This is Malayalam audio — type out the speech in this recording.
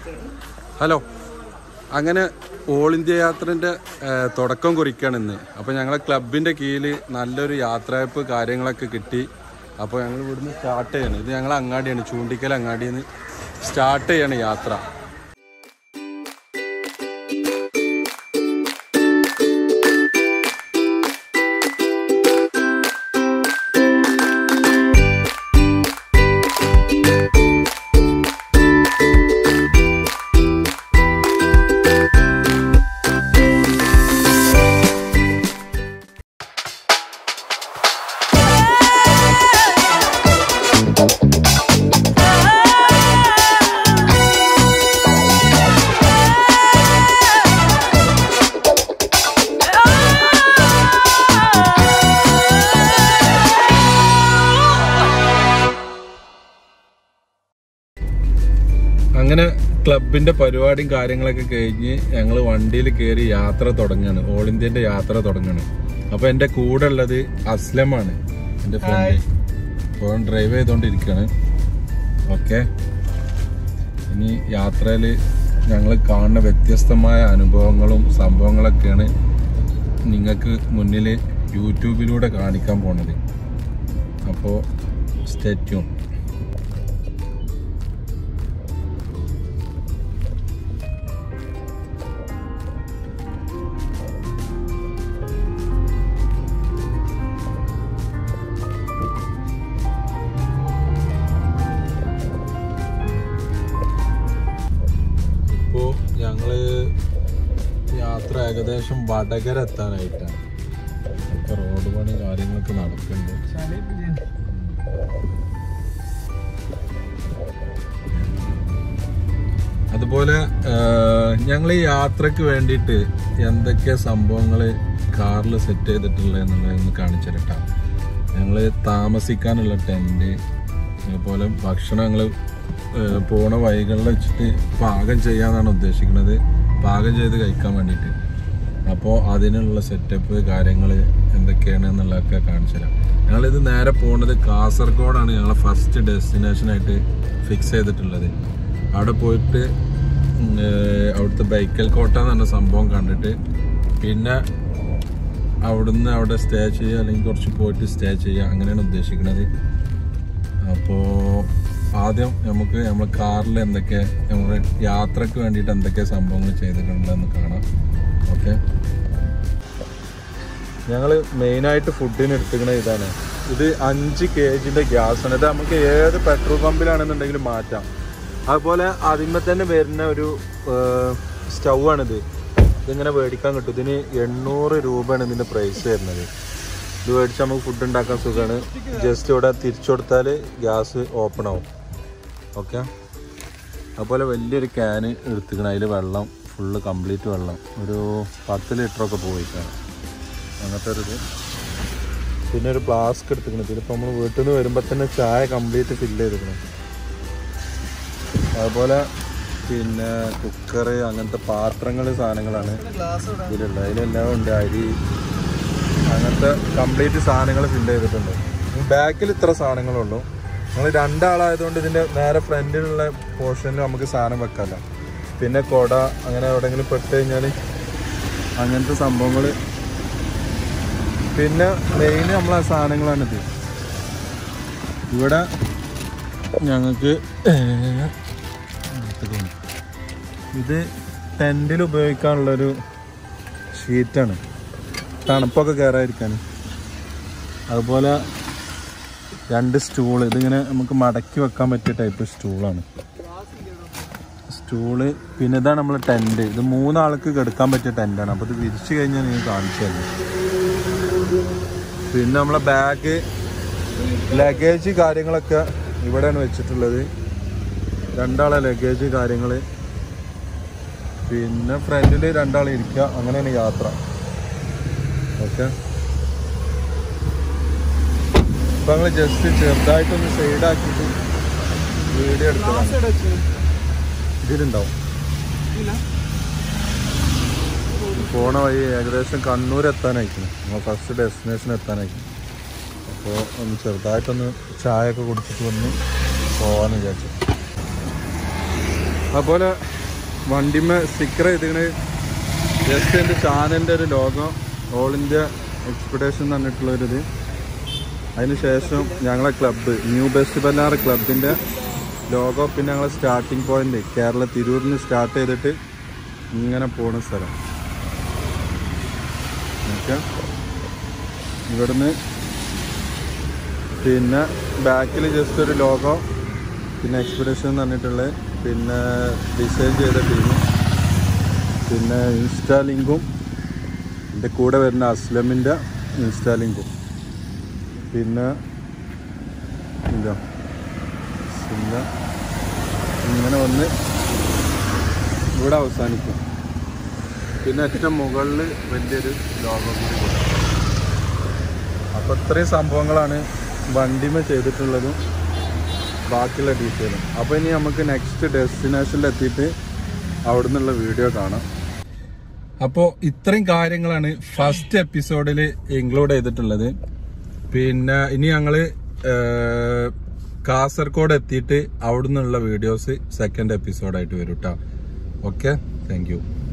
ഹലോ അങ്ങനെ ഓൾ ഇന്ത്യ യാത്രൻ്റെ തുടക്കം കുറിക്കുകയാണ് ഇന്ന് അപ്പോൾ ഞങ്ങളെ ക്ലബിൻ്റെ കീഴിൽ നല്ലൊരു യാത്രയപ്പ് കാര്യങ്ങളൊക്കെ കിട്ടി അപ്പോൾ ഞങ്ങൾ ഇവിടുന്ന് സ്റ്റാർട്ട് ചെയ്യണം ഇത് ഞങ്ങൾ അങ്ങാടിയാണ് ചൂണ്ടിക്കൽ അങ്ങാടിയിൽ നിന്ന് സ്റ്റാർട്ട് ചെയ്യണം യാത്ര അങ്ങനെ ക്ലബിന്റെ പരിപാടിയും കാര്യങ്ങളൊക്കെ കഴിഞ്ഞ് ഞങ്ങൾ വണ്ടിയിൽ കയറി യാത്ര തുടങ്ങാണ് ഓൾ ഇന്ത്യന്റെ യാത്ര തുടങ്ങാണ് അപ്പൊ എന്റെ കൂടെ ഉള്ളത് അസ്ലമാണ് എന്റെ ഫ്രണ്ട് ഫോൺ ഡ്രൈവ് ചെയ്തോണ്ടിരിക്കാണ് ഓക്കെ ഇനി യാത്രയിൽ ഞങ്ങൾ കാണുന്ന വ്യത്യസ്തമായ അനുഭവങ്ങളും സംഭവങ്ങളൊക്കെയാണ് നിങ്ങൾക്ക് മുന്നിൽ യൂട്യൂബിലൂടെ കാണിക്കാൻ പോണത് അപ്പോൾ സ്റ്റേറ്റ്യൂൺ ഇപ്പോൾ ഞങ്ങള് യാത്ര ഏകദേശം വടകര എത്താനായിട്ടാണ് ഒക്കെ റോഡ് പണി കാര്യങ്ങളൊക്കെ നടക്കുന്നുണ്ട് അതുപോലെ ഞങ്ങൾ ഈ യാത്രക്ക് വേണ്ടിയിട്ട് എന്തൊക്കെ സംഭവങ്ങൾ കാറിൽ സെറ്റ് ചെയ്തിട്ടുള്ളത് എന്നുള്ളതൊന്ന് കാണിച്ചു തരട്ടാ ഞങ്ങൾ താമസിക്കാനുള്ള ടെൻറ്റ് അതുപോലെ ഭക്ഷണം ഞങ്ങൾ പോണ വഴികളിൽ വെച്ചിട്ട് പാകം ചെയ്യാന്നാണ് ഉദ്ദേശിക്കുന്നത് പാകം ചെയ്ത് കഴിക്കാൻ വേണ്ടിയിട്ട് അപ്പോൾ അതിനുള്ള സെറ്റപ്പ് കാര്യങ്ങൾ എന്തൊക്കെയാണ് എന്നുള്ളതൊക്കെ കാണിച്ചു തരാം ഞങ്ങളിത് നേരെ പോകുന്നത് കാസർഗോഡാണ് ഞങ്ങളെ ഫസ്റ്റ് ഡെസ്റ്റിനേഷനായിട്ട് ഫിക്സ് ചെയ്തിട്ടുള്ളത് അവിടെ പോയിട്ട് ഉം, ഏർ, അവിടുത്തെ ബൈക്കൽ കോട്ട എന്ന് പറഞ്ഞ സംഭവം കണ്ടിട്ട് പിന്നെ അവിടുന്ന് അവിടെ സ്റ്റേ ചെയ്യുക അല്ലെങ്കിൽ കുറച്ച് പോയിട്ട് സ്റ്റേ ചെയ്യുക അങ്ങനെയാണ് ഉദ്ദേശിക്കുന്നത് അപ്പോൾ ആദ്യം നമുക്ക് നമ്മൾ കാറിൽ എന്തൊക്കെ നമ്മുടെ യാത്രക്ക് വേണ്ടിയിട്ട് എന്തൊക്കെ സംഭവങ്ങൾ ചെയ്തിട്ടുണ്ടെന്ന് കാണാം ഓക്കെ ഞങ്ങൾ മെയിനായിട്ട് ഫുഡിന് എടുത്തിക്കണ ഇതാണ് ഇത് അഞ്ച് കെ ജിൻ്റെ ഗ്യാസാണ് ഇത് നമുക്ക് ഏത് പെട്രോൾ പമ്പിലാണെന്നുണ്ടെങ്കിലും മാറ്റാം അതുപോലെ അതിന്മേൽ തന്നെ വരുന്ന ഒരു സ്റ്റൗ ആണിത് ഇതിങ്ങനെ മേടിക്കാൻ കിട്ടും ഇതിന് എണ്ണൂറ് രൂപയാണ് ഇതിൻ്റെ പ്രൈസ് വരുന്നത് ഇത് മേടിച്ച് നമുക്ക് ഫുഡ് ഉണ്ടാക്കാൻ സുഖമാണ് ജസ്റ്റ് ഇവിടെ തിരിച്ചു കൊടുത്താൽ ഗ്യാസ് ഓപ്പൺ ആവും ഓക്കെ അതുപോലെ വലിയൊരു ക്യാന് എടുത്തിക്കണം അതിൽ വെള്ളം ഫുള്ള് കംപ്ലീറ്റ് വെള്ളം ഒരു പത്ത് ലിറ്ററൊക്കെ പോയിട്ടാണ് അങ്ങനത്തെ ഒരു ഇത് പിന്നെ ഒരു ഫ്ലാസ്ക് എടുത്തിക്കണം ഇതിലിപ്പോൾ നമ്മൾ വീട്ടിൽ നിന്ന് വരുമ്പോൾ തന്നെ ചായ കംപ്ലീറ്റ് ഫില്ല് ചെയ്തിക്കണം അതുപോലെ പിന്നെ കുക്കർ അങ്ങനത്തെ പാത്രങ്ങൾ സാധനങ്ങളാണ് ഇതിലുള്ളത് അതിലെല്ലാം ഉണ്ട് അരി അങ്ങനത്തെ കംപ്ലീറ്റ് സാധനങ്ങൾ ഫില്ല് ചെയ്തിട്ടുണ്ട് ബാക്കിൽ ഇത്ര സാധനങ്ങളുള്ളൂ നമ്മൾ രണ്ടാളായതുകൊണ്ട് ഇതിൻ്റെ നേരെ ഫ്രണ്ടിലുള്ള പോർഷനിൽ നമുക്ക് സാധനം വെക്കാമല്ലോ പിന്നെ കുട അങ്ങനെ എവിടെയെങ്കിലും പെട്ട് കഴിഞ്ഞാൽ അങ്ങനത്തെ സംഭവങ്ങൾ പിന്നെ മെയിൻ നമ്മളെ സാധനങ്ങളാണിത് ഇവിടെ ഞങ്ങൾക്ക് ഇത് ടെൻറ്റിൽ ഉപയോഗിക്കാനുള്ളൊരു ഷീറ്റാണ് തണുപ്പൊക്കെ കയറാതിരിക്കാൻ അതുപോലെ രണ്ട് സ്റ്റൂള് ഇതിങ്ങനെ നമുക്ക് മടക്കി വെക്കാൻ പറ്റിയ ടൈപ്പ് സ്റ്റൂളാണ് സ്റ്റൂള് പിന്നെ ഇതാണ് നമ്മളെ ടെൻറ്റ് ഇത് മൂന്നാൾക്ക് കിടക്കാൻ പറ്റിയ ടെൻറ്റാണ് അപ്പോൾ ഇത് വിരിച്ചു കഴിഞ്ഞാൽ നിങ്ങൾ കാണിച്ചു തരും പിന്നെ നമ്മളെ ബാഗ് ലഗേജ് കാര്യങ്ങളൊക്കെ ഇവിടെയാണ് വെച്ചിട്ടുള്ളത് രണ്ടാളെ ലഗേജ് കാര്യങ്ങൾ പിന്നെ ഫ്രണ്ടിൽ രണ്ടാൾ ഇരിക്കുക അങ്ങനെയാണ് യാത്ര ഓക്കെ ഇപ്പൊ ഞങ്ങൾ ജസ്റ്റ് ചെറുതായിട്ടൊന്ന് സൈഡാക്കിയിട്ട് വീഡിയോ എടുത്തതാണ് ഇതിലുണ്ടാവും പോണ വഴി ഏകദേശം കണ്ണൂർ എത്താനായിരിക്കും നമ്മൾ ഫസ്റ്റ് ഡെസ്റ്റിനേഷൻ എത്താനായിരിക്കും അപ്പോൾ ഒന്ന് ചെറുതായിട്ടൊന്ന് ചായ ഒക്കെ കുടിച്ചിട്ട് വന്ന് പോവാന്ന് വിചാരിച്ചു അതുപോലെ വണ്ടിമേ സ്റ്റിക്കർ ചെയ്തിങ്ങനെ ജസ്റ്റ് എൻ്റെ ചാനലിൻ്റെ ഒരു ലോഗോ ഓൾ ഇന്ത്യ എക്സ്പെഡേഷൻ എന്ന് പറഞ്ഞിട്ടുള്ളൊരിത് അതിനുശേഷം ഞങ്ങളെ ക്ലബ്ബ് ന്യൂ ബെസ്റ്റ് ബല്ലാർ ക്ലബിൻ്റെ ലോഗോ പിന്നെ ഞങ്ങളെ സ്റ്റാർട്ടിംഗ് പോയിന്റ് കേരള തിരൂരിൽ നിന്ന് സ്റ്റാർട്ട് ചെയ്തിട്ട് ഇങ്ങനെ പോണ സ്ഥലം ഓക്കെ ഇവിടുന്ന് പിന്നെ ബാക്കിൽ ജസ്റ്റ് ഒരു ലോഗോ പിന്നെ എക്സ്പെഡിഷൻ എന്ന് പറഞ്ഞിട്ടുള്ളത് പിന്നെ ഡിസൈൻ ചെയ്ത ടീം പിന്നെ ഇൻസ്റ്റാ ലിങ്കും എൻ്റെ കൂടെ വരുന്ന അസ്ലമിൻ്റെ ഇൻസ്റ്റാ ലിങ്കും പിന്നെ ഇല്ല പിന്നെ ഇങ്ങനെ വന്ന് ഇവിടെ അവസാനിക്കും പിന്നെ ഏറ്റവും മുകളിൽ വലിയൊരു ലോഗോ കൂടി കൊടുക്കും അപ്പോൾ ഇത്രയും സംഭവങ്ങളാണ് വണ്ടിമ ചെയ്തിട്ടുള്ളതും ബാക്കിയുള്ള ഡീറ്റെയിലും അപ്പോൾ ഇനി നമുക്ക് നെക്സ്റ്റ് ഡെസ്റ്റിനേഷനിൽ എത്തിയിട്ട് അവിടെ നിന്നുള്ള വീഡിയോ കാണാം അപ്പോൾ ഇത്രയും കാര്യങ്ങളാണ് ഫസ്റ്റ് എപ്പിസോഡിൽ ഇൻക്ലൂഡ് ചെയ്തിട്ടുള്ളത് പിന്നെ ഇനി ഞങ്ങള് ഏർ, കാസർഗോഡ് എത്തിയിട്ട് അവിടെ നിന്നുള്ള വീഡിയോസ് സെക്കൻഡ് എപ്പിസോഡായിട്ട് വരും കേട്ടോ ഓക്കെ താങ്ക് യു